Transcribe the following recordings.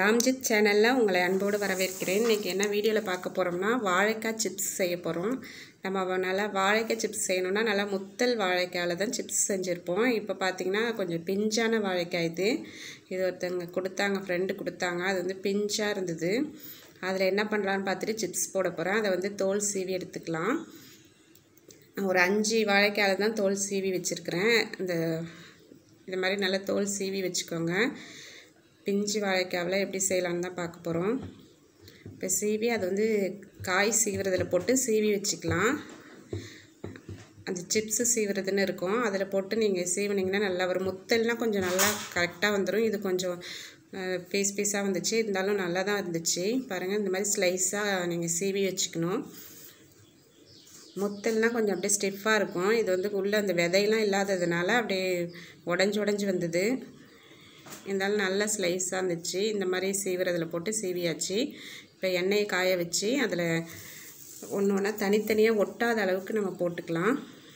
ராம்ஜித் சேனலில் உங்களை அன்போடு வரவேற்கிறேன் இன்றைக்கி என்ன வீடியோவில் பார்க்க போகிறோம்னா வாழைக்காய் சிப்ஸ் செய்ய போகிறோம் நம்ம வ- நல்லா வாழைக்காய் சிப்ஸ் செய்யணும்னா நல்லா முத்தல் வாழைக்காயில் தான் சிப்ஸ் செஞ்சுருப்போம் இப்போ பார்த்தீங்கன்னா கொஞ்சம் பிஞ்சான வாழைக்காய் இது இது ஒருத்தவங்க கொடுத்தாங்க ஃப்ரெண்டு கொடுத்தாங்க அது வந்து பிஞ்சாக இருந்தது அதில் என்ன பண்ணலான்னு பார்த்துட்டு சிப்ஸ் போட போகிறேன் அதை வந்து தோல் சீவி எடுத்துக்கலாம் ஒரு அஞ்சு வாழைக்காயில் தான் தோல் சீவி வச்சுருக்கிறேன் இந்த இந்த மாதிரி நல்லா தோல் சீவி வச்சுக்கோங்க பிஞ்சு வாழைக்காவில் எப்படி செய்யலான்னு தான் பார்க்க போகிறோம் இப்போ சீவி அது வந்து காய் சீவுறதில் போட்டு சீவி வச்சுக்கலாம் அந்த சிப்ஸு சீவுறதுன்னு இருக்கும் அதில் போட்டு நீங்கள் சீவுனீங்கன்னா நல்லா வரும் முத்தல்னால் கொஞ்சம் நல்லா கரெக்டாக வந்துடும் இது கொஞ்சம் பீஸ் பீஸாக வந்துச்சு இருந்தாலும் நல்லா தான் இருந்துச்சு பாருங்கள் இந்த மாதிரி ஸ்லைஸாக நீங்கள் சீவி வச்சுக்கணும் முத்தல்னால் கொஞ்சம் அப்படியே ஸ்டிஃபாக இருக்கும் இது வந்து உள்ளே அந்த விதையெல்லாம் இல்லாததுனால அப்படியே உடஞ்சி உடஞ்சி வந்தது இருந்தாலும் நல்லா ஸ்லைஸாக இருந்துச்சு இந்த மாதிரி சீவுறதில் போட்டு சீவியாச்சு இப்போ எண்ணெயை காய வச்சு அதில் ஒன்று ஒன்றா தனித்தனியாக ஒட்டாத அளவுக்கு நம்ம போட்டுக்கலாம்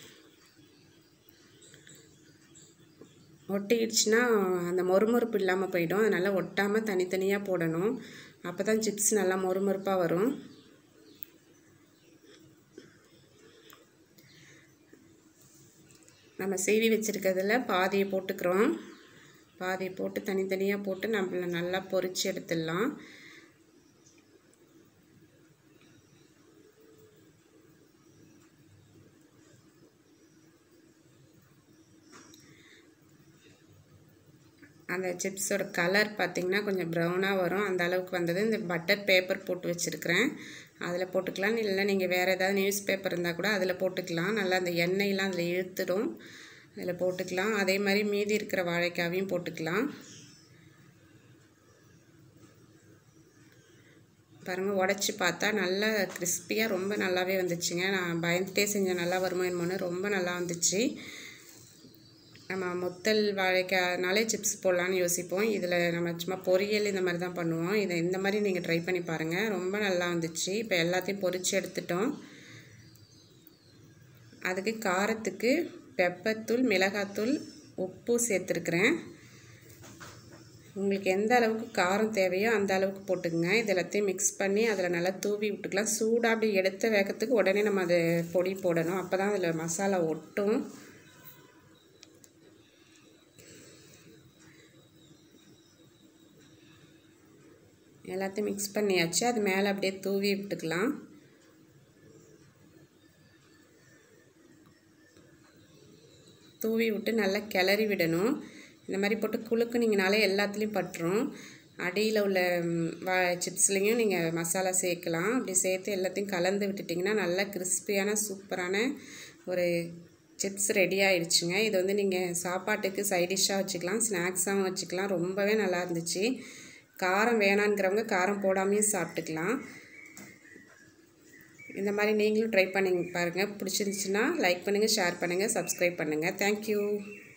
ஒட்டிக்கிடுச்சுன்னா அந்த மொறுமொறுப்பு இல்லாமல் போயிடும் அதனால் ஒட்டாமல் தனித்தனியாக போடணும் அப்போ தான் சிப்ஸ் நல்லா மொறுமொறுப்பாக வரும் நம்ம சீவி வச்சுருக்கிறதுல பாதியை போட்டுக்கிறோம் பாதியை போட்டு தனித்தனியாக போட்டு நம்மள நல்லா பொரிச்சு எடுத்துடலாம் அந்த சிப்ஸோட கலர் பார்த்திங்கன்னா கொஞ்சம் ப்ரௌனாக வரும் அந்த அளவுக்கு வந்தது இந்த பட்டர் பேப்பர் போட்டு வச்சுருக்கிறேன் அதில் போட்டுக்கலாம் இல்லை நீங்கள் வேறு ஏதாவது நியூஸ் பேப்பர் இருந்தால் கூட அதில் போட்டுக்கலாம் நல்லா அந்த எண்ணெயெலாம் அதில் இழுத்துடும் அதில் போட்டுக்கலாம் அதே மாதிரி மீதி இருக்கிற வாழைக்காவையும் போட்டுக்கலாம் பாருங்கள் உடச்சி பார்த்தா நல்லா கிறிஸ்பியாக ரொம்ப நல்லாவே வந்துச்சுங்க நான் பயந்துட்டே செஞ்சேன் நல்லா வருமோ என்னமோன்னு ரொம்ப நல்லா வந்துச்சு நம்ம முத்தல் வாழைக்காய்னாலே சிப்ஸ் போடலான்னு யோசிப்போம் இதில் நம்ம சும்மா பொரியல் இந்த மாதிரி தான் பண்ணுவோம் இதை இந்த மாதிரி நீங்கள் ட்ரை பண்ணி பாருங்கள் ரொம்ப நல்லா வந்துச்சு இப்போ எல்லாத்தையும் பொரிச்சு எடுத்துட்டோம் அதுக்கு காரத்துக்கு பெப்பத்தூள் மிளகாத்தூள் உப்பு சேர்த்துருக்குறேன் உங்களுக்கு எந்த அளவுக்கு காரம் தேவையோ அந்த அளவுக்கு போட்டுக்கங்க இது எல்லாத்தையும் மிக்ஸ் பண்ணி அதில் நல்லா தூவி விட்டுக்கலாம் சூடாக அப்படி எடுத்த வேகத்துக்கு உடனே நம்ம அதை பொடி போடணும் அப்போ தான் அதில் மசாலா ஒட்டும் எல்லாத்தையும் மிக்ஸ் பண்ணியாச்சு அது மேலே அப்படியே தூவி விட்டுக்கலாம் தூவி விட்டு நல்லா கிளறி விடணும் இந்த மாதிரி போட்டு குலுக்குனிங்கனாலே எல்லாத்துலேயும் பட்டுரும் அடியில் உள்ள ம், வா சிப்ஸ்லேயும் நீங்கள் மசாலா சேர்க்கலாம் அப்படி சேர்த்து எல்லாத்தையும் கலந்து விட்டுட்டிங்கன்னா நல்லா கிறிஸ்பியான சூப்பரான ஒரு சிப்ஸ் ரெடி ஆயிடுச்சுங்க இது வந்து நீங்கள் சாப்பாட்டுக்கு சைடிஷ்ஷாக வச்சுக்கலாம் ஸ்நாக்ஸாகவும் வச்சுக்கலாம் ரொம்பவே நல்லா இருந்துச்சு காரம் வேணாங்கிறவங்க காரம் போடாமையும் சாப்பிட்டுக்கலாம் இந்த மாதிரி நீங்களும் ட்ரை பண்ணி பாருங்கள் பிடிச்சிருந்துச்சுன்னா லைக் பண்ணுங்கள் ஷேர் பண்ணுங்கள் சப்ஸ்கிரைப் பண்ணுங்கள் தேங்க்யூ